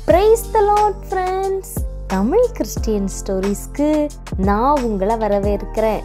price the lord friends Tamil Christian ஸ்டோரிஸ்க்கு நான் உங்களை வரவேற்கிறேன்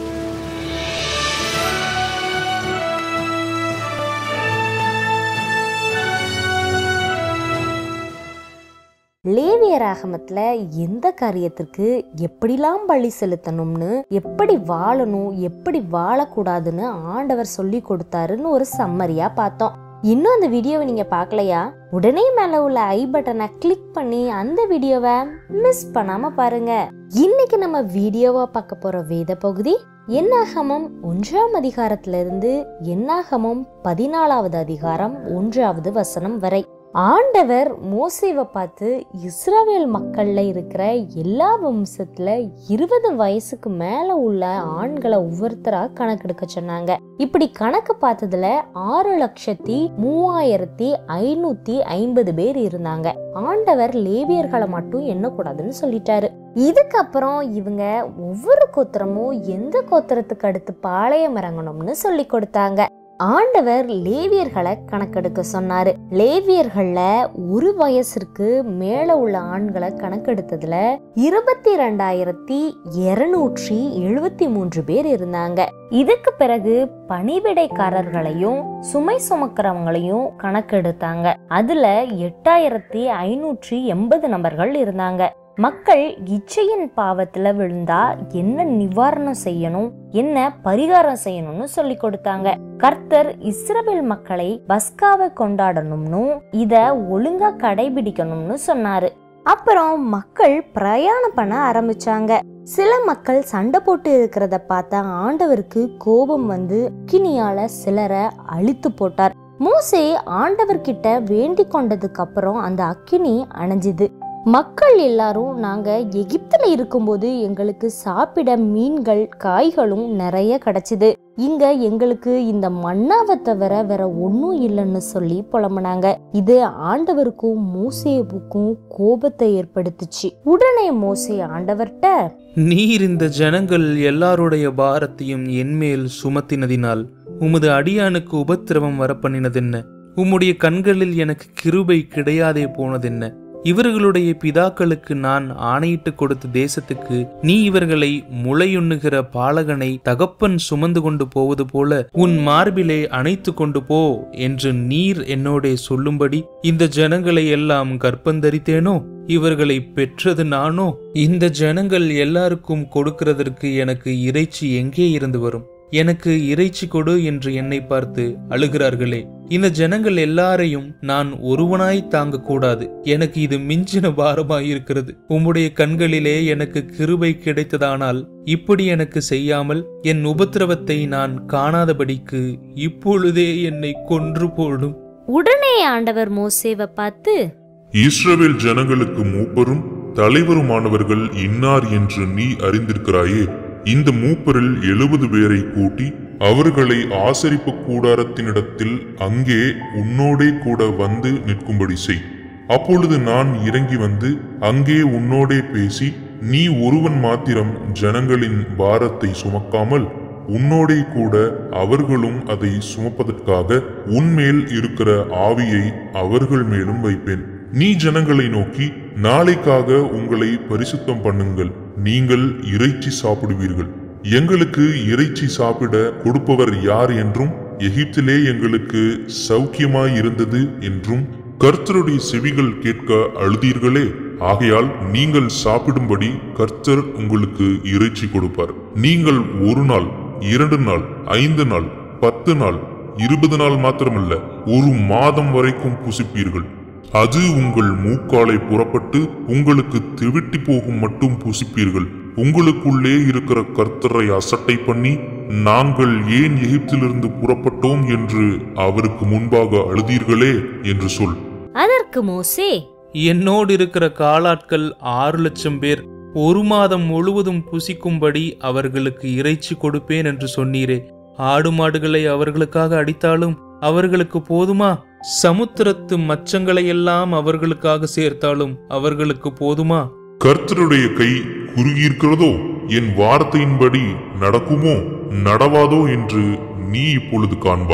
லேவியராகமத்துல எந்த காரியத்திற்கு எப்படிலாம் பலி செலுத்தணும்னு எப்படி வாழணும் எப்படி வாழக்கூடாதுன்னு ஆண்டவர் சொல்லி கொடுத்தாருன்னு ஒரு சம்மரியா பார்த்தோம் இன்னும் அந்த வீடியோவை நீங்க பார்க்கலையா உடனே மேல உள்ள ஐ பட்டனை கிளிக் பண்ணி அந்த வீடியோவை மிஸ் பண்ணாம பாருங்க இன்னைக்கு நம்ம வீடியோவா பார்க்க போற வேத பகுதி என்னாகமம் ஒன்றாம் அதிகாரத்துல இருந்து என்னாகமம் பதினாலாவது அதிகாரம் ஒன்றாவது வசனம் வரை ஆண்டவர் மோசேவை பார்த்து இஸ்ரவேல் மக்கள்ல இருக்கிற எல்லா வம்சத்துல இருபது வயசுக்கு மேல உள்ள ஆண்களை ஒவ்வொருத்தரா கணக்கெடுக்க சொன்னாங்க இப்படி கணக்கு பார்த்ததுல ஆறு லட்சத்தி மூவாயிரத்தி ஐநூத்தி ஐம்பது பேர் இருந்தாங்க ஆண்டவர் லேவியர்களை மட்டும் எண்ணக்கூடாதுன்னு சொல்லிட்டாரு இதுக்கப்புறம் இவங்க ஒவ்வொரு கோத்திரமும் எந்த கோத்திரத்துக்கு அடுத்து பாளையம் இறங்கணும்னு சொல்லி கொடுத்தாங்க ஆண்டவர் லேவியர்களை கணக்கெடுக்க சொன்னாரு லேவியர்கள்ல ஒரு வயசிற்கு மேல உள்ள ஆண்களை கணக்கெடுத்ததுல இருபத்தி ரெண்டாயிரத்தி இருநூற்றி எழுபத்தி மூன்று பேர் இருந்தாங்க இதுக்கு பிறகு பணிவிடைக்காரர்களையும் சுமை சுமக்கிறவங்களையும் கணக்கெடுத்தாங்க அதுல எட்டாயிரத்தி ஐநூற்றி எண்பது நபர்கள் இருந்தாங்க மக்கள் இச்சையின் பாவத்துல விழுந்தா என்ன நிவாரணம் செய்யணும் என்ன பரிகாரம் செய்யணும்னு சொல்லி கொடுத்தாங்க கர்த்தர் இஸ்ரவேல் மக்களை பஸ்காவை கொண்டாடணும்னு இத ஒழுங்கா கடைபிடிக்கணும்னு சொன்னாரு அப்புறம் மக்கள் பிரயாணம் பண்ண ஆரம்பிச்சாங்க சில மக்கள் சண்டை போட்டு இருக்கிறத பார்த்தா ஆண்டவருக்கு கோபம் வந்து கினியால சிலரை அழித்து போட்டார் மோசே ஆண்டவர்கிட்ட வேண்டிக் கொண்டதுக்கு அப்புறம் அந்த அக்கினி அணைஞ்சுது மக்கள் எல்லாரும் நாங்க எகிப்துல இருக்கும்போது எங்களுக்கு சாப்பிட மீன்கள் காய்களும் நிறைய கிடைச்சிது இங்க எங்களுக்கு இந்த மண்ணாவை தவிர வேற ஒன்றும் இல்லைன்னு சொல்லி புலம்புனாங்க இது ஆண்டவருக்கும் மோசேவுக்கும் கோபத்தை ஏற்படுத்துச்சு உடனே மோசே ஆண்டவர்கிட்ட நீர் இந்த ஜனங்கள் எல்லாருடைய பாரத்தையும் என்மேல் சுமத்தினதினால் உமது அடியானுக்கு உபத்திரவம் வரப்பண்ணினதென்ன உம்முடைய கண்களில் எனக்கு கிருபை கிடையாதே போனதென்ன இவர்களுடைய பிதாக்களுக்கு நான் ஆணையிட்டு கொடுத்த தேசத்துக்கு நீ இவர்களை முளையுண்ணுகிற பாலகனை தகப்பன் சுமந்து கொண்டு போவது போல உன் மார்பிலே அணைத்து கொண்டு போ என்று நீர் என்னோடே சொல்லும்படி இந்த ஜனங்களை எல்லாம் கற்பந்தரித்தேனோ இவர்களை பெற்றது நானோ இந்த ஜனங்கள் எல்லாருக்கும் கொடுக்கிறதற்கு எனக்கு இறைச்சி எங்கே இருந்து வரும் எனக்கு இறைச்சி கொடு என்று என்னை பார்த்து அழுகிறார்களே இந்த ஜனங்கள் எல்லாரையும் நான் ஒருவனாய் தாங்க கூடாது எனக்கு இது மிஞ்சின பாரமாயிருக்கிறது உம்முடைய கண்களிலே எனக்கு கிருபை கிடைத்ததானால் இப்படி எனக்கு செய்யாமல் என் உபத்திரவத்தை நான் காணாதபடிக்கு இப்பொழுதே என்னை கொன்று போடும் உடனே ஆண்டவர் மோசேவை பார்த்து இஸ்ரவேல் ஜனங்களுக்கு மூப்பரும் தலைவருமானவர்கள் இன்னார் என்று நீ அறிந்திருக்கிறாயே இந்த மூப்பரில் எழுபது பேரை கூட்டி அவர்களை ஆசரிப்பு கூடாரத்தினிடத்தில் அங்கே உன்னோடே கூட வந்து நிற்கும்படி செய் அப்பொழுது நான் இறங்கி வந்து அங்கே உன்னோடே பேசி நீ ஒருவன் மாத்திரம் ஜனங்களின் பாரத்தை சுமக்காமல் உன்னோடே கூட அவர்களும் அதை சுமப்பதற்காக உன்மேல் இருக்கிற ஆவியை அவர்கள் மேலும் வைப்பேன் நீ ஜனங்களை நோக்கி நாளைக்காக உங்களை பரிசுத்தம் பண்ணுங்கள் நீங்கள் இறைச்சி சாப்பிடுவீர்கள் எங்களுக்கு இறைச்சி சாப்பிட கொடுப்பவர் யார் என்றும் எகிப்திலே எங்களுக்கு சௌக்கியமாய் இருந்தது என்றும் கர்த்தருடைய செவிகள் கேட்க அழுதீர்களே ஆகையால் நீங்கள் சாப்பிடும்படி கர்த்தர் உங்களுக்கு இறைச்சி கொடுப்பார் நீங்கள் ஒரு நாள் இரண்டு நாள் ஐந்து நாள் பத்து நாள் இருபது நாள் மாத்திரமல்ல ஒரு மாதம் வரைக்கும் புசிப்பீர்கள் அது உங்கள் மூக்காலை புறப்பட்டு உங்களுக்கு திவிட்டி போகும் மட்டும் புசிப்பீர்கள் உங்களுக்குள்ளே இருக்கிற கர்த்தரை அசட்டை பண்ணி நாங்கள் ஏன் எகிப்திலிருந்து புறப்பட்டோம் என்று அவருக்கு முன்பாக அழுதீர்களே என்று சொல் அதற்கு மோசே என்னோடு இருக்கிற காலாட்கள் ஆறு லட்சம் பேர் ஒரு மாதம் முழுவதும் புசிக்கும்படி அவர்களுக்கு இறைச்சி கொடுப்பேன் என்று சொன்னீரே ஆடு மாடுகளை அவர்களுக்காக அடித்தாலும் அவர்களுக்கு போதுமா சமுத்திரத்து மச்சங்களை எல்லாம் அவர்களுக்காக சேர்த்தாலும் அவர்களுக்கு போதுமா கர்த்தருடைய கை குறுகியிருக்கிறதோ என் வார்த்தையின்படி நடக்குமோ நடவாதோ என்று நீ இப்பொழுது காண்பாய்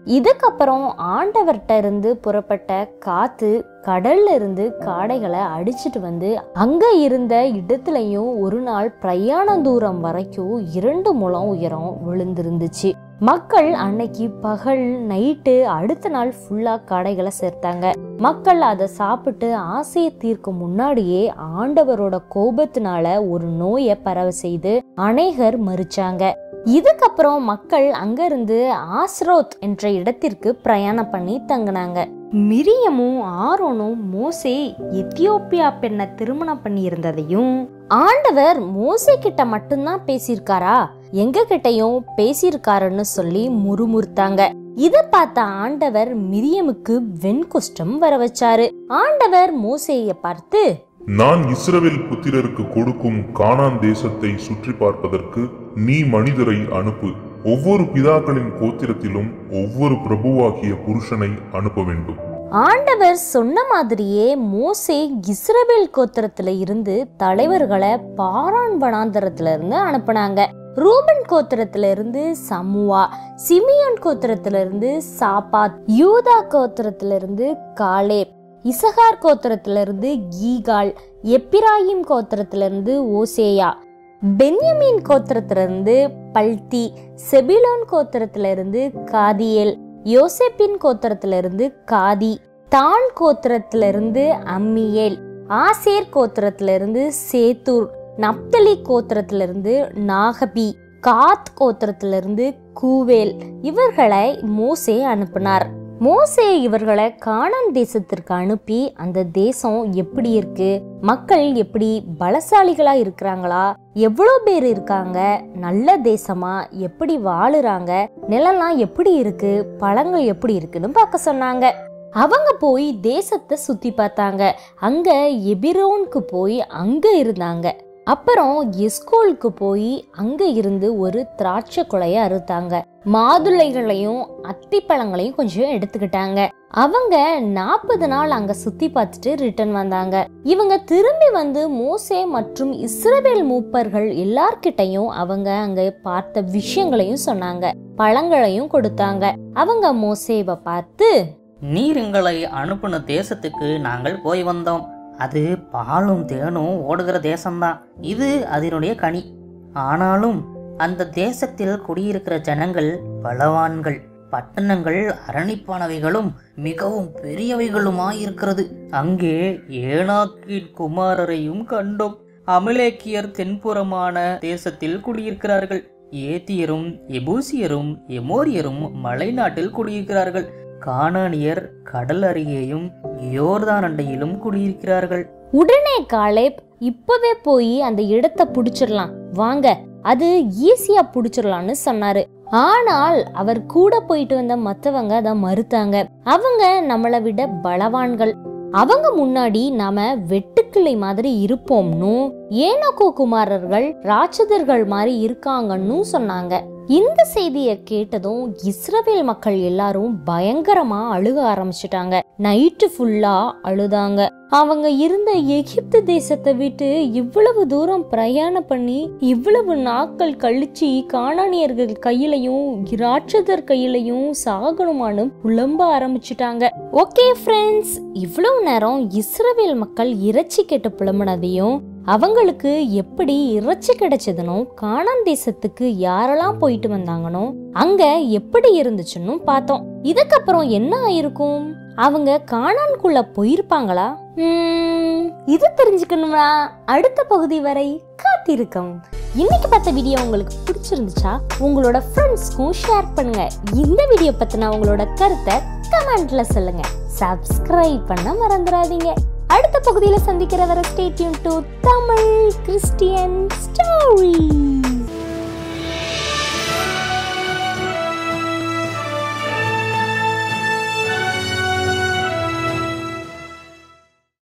இதுக்கப்புறம் ஆண்டவர்கிட்ட இருந்து புறப்பட்ட காத்து கடல்ல இருந்து காடைகளை அடிச்சிட்டு வந்து அங்க இருந்த இடத்துலயும் ஒரு நாள் பிரயாண தூரம் வரைக்கும் இரண்டு முழம் உயரம் விழுந்திருந்துச்சு மக்கள் அன்னைக்கு பகல் நைட்டு அடுத்த நாள் ஃபுல்லா காடைகளை சேர்த்தாங்க மக்கள் அதை சாப்பிட்டு ஆசையை தீர்க்கும் முன்னாடியே ஆண்டவரோட கோபத்தினால ஒரு நோயை பரவ செய்து அநேகர் மறிச்சாங்க இதுக்கப்புறம் மக்கள் அங்கிருந்து ஆஸ்ரோத் என்ற இடத்திற்கு பிரயாணம் பண்ணி தங்கினாங்க மிரியமும் ஆரோனும் மோசே எத்தியோப்பியா பெண்ணை திருமணம் பண்ணி இருந்ததையும் ஆண்டவர் மோசே கிட்ட மட்டும்தான் பேசியிருக்காரா எங்க கிட்டயும் பேசியிருக்காருன்னு சொல்லி முறுமுறுத்தாங்க இத பார்த்த ஆண்டவர் மிரியமுக்கு வெண்குஷ்டம் வர வச்சாரு ஆண்டவர் மோசேய பார்த்து நான் இஸ்ரவேல் புத்திரருக்கு கொடுக்கும் கானான் தேசத்தை சுற்றி பார்ப்பதற்கு நீ மனிதரை அனுப்பு ஒவ்வொரு பிதாக்களின் கோத்திரத்திலும் ஒவ்வொரு பிரபுவாகிய புருஷனை அனுப்ப வேண்டும் ஆண்டவர் சொன்ன மாதிரியே மோசே இஸ்ரவேல் கோத்திரத்துல இருந்து தலைவர்களை பாரான் வனாந்தரத்துல இருந்து அனுப்புனாங்க ரூபன் கோத்திரத்துல இருந்து சமுவா சிமியோன் கோத்திரத்துல இருந்து சாப்பாத் யூதா கோத்திரத்துல இருந்து காலேப் இசகார் கோத்திரத்துல இருந்து கீகால் எப்பிராயிம் கோத்திரத்துல இருந்து ஓசேயா பென்யமீன் கோத்திரத்துல இருந்து பல்தி செபிலோன் கோத்திரத்துல இருந்து காதியேல் யோசேப்பின் கோத்திரத்துல இருந்து காதி தான் கோத்திரத்துல இருந்து அம்மியேல் ஆசேர் கோத்திரத்துல இருந்து சேத்தூர் நப்தலி கோத்திரத்துல இருந்து நாகபி காத் கோத்திரத்துல இருந்து கூவேல் இவர்களை மோசே அனுப்பினார் மோசே இவர்களை கானான் தேசத்திற்கு அனுப்பி அந்த தேசம் எப்படி இருக்கு மக்கள் எப்படி பலசாலிகளா இருக்கிறாங்களா எவ்வளோ பேர் இருக்காங்க நல்ல தேசமா எப்படி வாழுறாங்க நிலம்லாம் எப்படி இருக்கு பழங்கள் எப்படி இருக்குன்னு பார்க்க சொன்னாங்க அவங்க போய் தேசத்தை சுத்தி பார்த்தாங்க அங்க எபிரோனுக்கு போய் அங்க இருந்தாங்க அப்புறம் எஸ்கோலுக்கு போய் அங்க இருந்து ஒரு திராட்சை குலைய அறுத்தாங்க மாதுளைகளையும் அத்திப்பழங்களையும் கொஞ்சம் எடுத்துக்கிட்டாங்க அவங்க நாற்பது நாள் அங்க சுத்தி பார்த்துட்டு ரிட்டர்ன் வந்தாங்க இவங்க திரும்பி வந்து மோசே மற்றும் இஸ்ரவேல் மூப்பர்கள் எல்லார்கிட்டையும் அவங்க அங்க பார்த்த விஷயங்களையும் சொன்னாங்க பழங்களையும் கொடுத்தாங்க அவங்க மோசேவை பார்த்து நீர் எங்களை அனுப்பின தேசத்துக்கு நாங்கள் போய் வந்தோம் அது பாலும் தேனும் ஓடுகிற தேசம்தான் இது அதனுடைய கனி ஆனாலும் அந்த தேசத்தில் குடியிருக்கிற ஜனங்கள் பலவான்கள் பட்டணங்கள் அரணிப்பானவைகளும் மிகவும் பெரியவைகளுமாயிருக்கிறது அங்கே ஏனாக்கின் குமாரரையும் கண்டோம் அமலேக்கியர் தென்புறமான தேசத்தில் குடியிருக்கிறார்கள் ஏத்தியரும் எபூசியரும் எமோரியரும் மலைநாட்டில் குடியிருக்கிறார்கள் கானானியர் கடல் அருகேயும் யோர்தான் அண்டையிலும் குடியிருக்கிறார்கள் உடனே காலேப் இப்பவே போய் அந்த இடத்தை புடிச்சிடலாம் வாங்க அது ஈஸியா புடிச்சிடலாம்னு சொன்னாரு ஆனால் அவர் கூட போயிட்டு வந்த மத்தவங்க அதை மறுத்தாங்க அவங்க நம்மளை விட பலவான்கள் அவங்க முன்னாடி நாம வெட்டுக்கிளை மாதிரி இருப்போம்னு ஏனோக்கோ குமாரர்கள் ராட்சதர்கள் மாதிரி இருக்காங்கன்னு சொன்னாங்க இந்த செய்தியை கேட்டதும் இஸ்ரவேல் மக்கள் எல்லாரும் பயங்கரமா அழுக ஆரம்பிச்சிட்டாங்க நைட்டு ஃபுல்லா அழுதாங்க அவங்க இருந்த எகிப்து தேசத்தை விட்டு இவ்வளவு தூரம் பிரயாணம் பண்ணி இவ்வளவு நாட்கள் கழிச்சு காணானியர்கள் கையிலையும் ராட்சதர் கையிலையும் சாகணுமான்னு புலம்ப ஆரம்பிச்சிட்டாங்க ஓகே ஃப்ரெண்ட்ஸ் இவ்வளவு நேரம் இஸ்ரவேல் மக்கள் இறைச்சி கேட்டு புலம்புனதையும் அவங்களுக்கு எப்படி இறைச்சி கிடைச்சதுனோ கானான் தேசத்துக்கு யாரெல்லாம் போயிட்டு வந்தாங்கனோ அங்க எப்படி இருந்துச்சுன்னு பார்த்தோம் இதுக்கப்புறம் என்ன ஆயிருக்கும் அவங்க காணான்குள்ள போயிருப்பாங்களா உம், இது தெரிஞ்சுக்கணுமா அடுத்த பகுதி வரை காத்திருக்கும் இன்னைக்கு பார்த்த வீடியோ உங்களுக்கு பிடிச்சிருந்துச்சா உங்களோட ஃப்ரெண்ட்ஸ்க்கும் ஷேர் பண்ணுங்க இந்த வீடியோ பத்தின உங்களோட கருத்தை கமெண்ட்ல சொல்லுங்க சப்ஸ்கிரைப் பண்ண மறந்துடாதீங்க அடுத்த பகுதியில் சந்திக்கிற வர stay tuned to Tamil Christian story